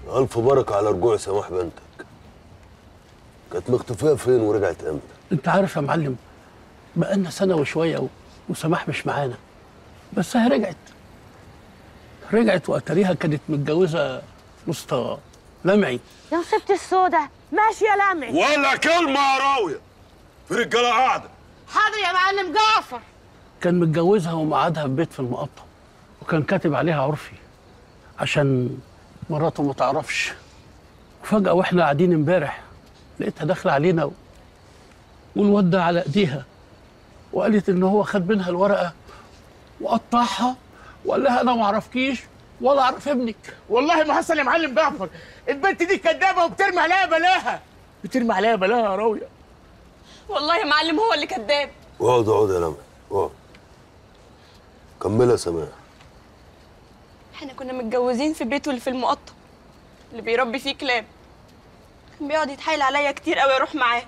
الف بركه على رجوع سماح بنتك كانت مختفيه فين ورجعت امتى انت عارف يا معلم بقالنا سنه وشويه و... وسماح مش معانا بس هي رجعت رجعت واتاريها كانت متجوزه وسط لمعي يا ست السودة ماشي يا لامعي ولا كلمه يا راويه في رجاله قاعده حاضر يا معلم جعفر كان متجوزها ومقعدها في بيت في المقطم وكان كاتب عليها عرفي عشان مراته ما تعرفش وفجأة واحنا قاعدين امبارح لقيتها داخلة علينا و... والواد ده على ايديها وقالت ان هو خد منها الورقة وقطعها وقال لها انا ما اعرفكيش ولا اعرف ابنك والله ما حصل يا معلم جعفر البنت دي كدابه وبترمي عليها بلاها بترمي عليها بلاها يا راويه والله يا معلم هو اللي كذاب اقعد اقعد يا لمعي اقعد كملها سماح احنا كنا متجوزين في بيته اللي في المقطم اللي بيربي فيه كلاب كان بيقعد يتحايل عليا كتير قوي اروح معاه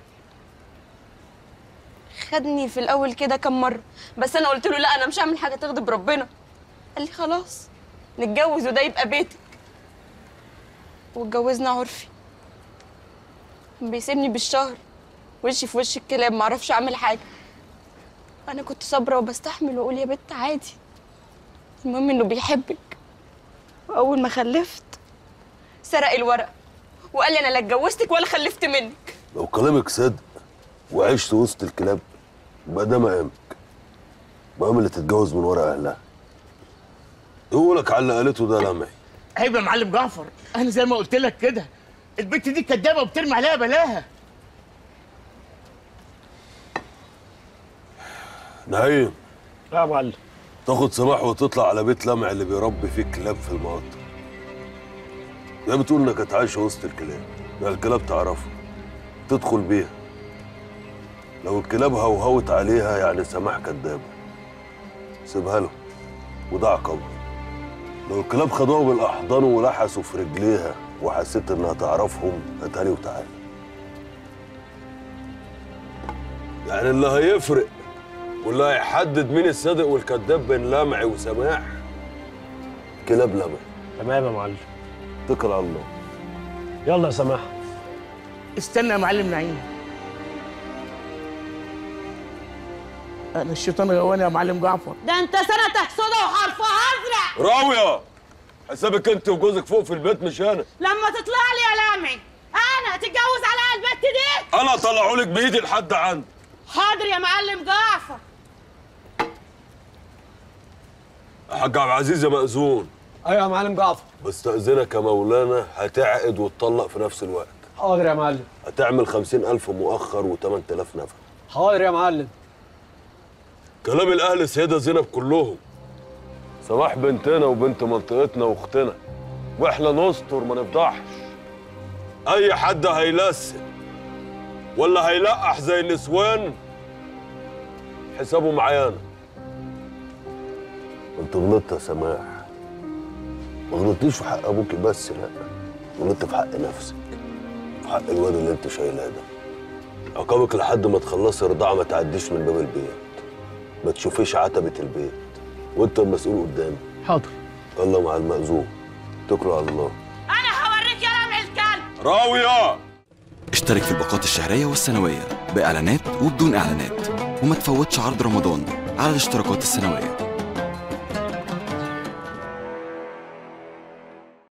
خدني في الاول كده كام مره بس انا قلت له لا انا مش هعمل حاجه تغضب ربنا قال لي خلاص نتجوز وده يبقى بيتك واتجوزنا عرفي كان بيسيبني بالشهر وشي في وش الكلاب معرفش اعمل حاجه انا كنت صابره وبستحمل واقول يا بت عادي المهم انه بيحبك واول ما خلفت سرق الورق وقال لي انا لا اتجوزتك ولا خلفت منك لو كلامك صدق وعشت وسط الكلاب يبقى ده مقامك مقام اللي تتجوز من ورا اهلها يقولك على اللي قالته ده لمعي عيب يا معلم جعفر انا زي ما قلت لك كده البنت دي كدابه وبترمي عليها بلاها نعيم لا يا معلم تاخد سماح وتطلع على بيت لمع اللي بيربي فيه كلاب في المقطم يا بتقول انك كانت عايشه وسط الكلاب ده الكلاب تعرفها تدخل بيها لو الكلاب هوهوت عليها يعني سماح كدابه سيبها له وده عقابها لو الكلاب خدوها بالاحضان ولحسوا في رجليها وحسيت انها تعرفهم هاتها لي وتعالى يعني اللي هيفرق واللي هيحدد مين الصادق والكذاب بين لمعي وسماح كلاب لمعي تمام يا معلم اتكل على الله يلا يا سماح استنى يا معلم نعيم انا الشيطان غواني يا معلم جعفر ده انت سنتك سودة وحرفها ازرق راوية حسابك انت وجوزك فوق في البيت مش انا لما تطلع لي يا لامعي انا تتجوز على البت دي انا طلعولك بايدي لحد عندي حاضر يا معلم جعفر يا حاج عبد العزيز يا مأذون ايوه يا معلم جعفر بستأذنك يا مولانا هتعقد وتطلق في نفس الوقت حاضر يا معلم هتعمل خمسين ألف مؤخر وتمن تلاف نفر حاضر يا معلم كلام الأهل السيدة زينب كلهم سماح بنتنا وبنت منطقتنا واختنا واحنا نستر ما نفضحش اي حد هيلسن ولا هيلقح زي النسوان حسابه معايا انا انت غلطت يا سماح ما غلطتيش في حق ابوكي بس لا غلطت في حق نفسك في حق الواد اللي انت شايلاه ده عقابك لحد ما تخلصي رضاعه ما تعديش من باب البيت ما تشوفيش عتبه البيت وانت المسؤول قدامي حاضر يلا مع المأذون اتكلوا على الله انا هوريك يا لامعي الكلب راوية اشترك في الباقات الشهرية والسنوية بإعلانات وبدون إعلانات وما تفوتش عرض رمضان على الاشتراكات السنوية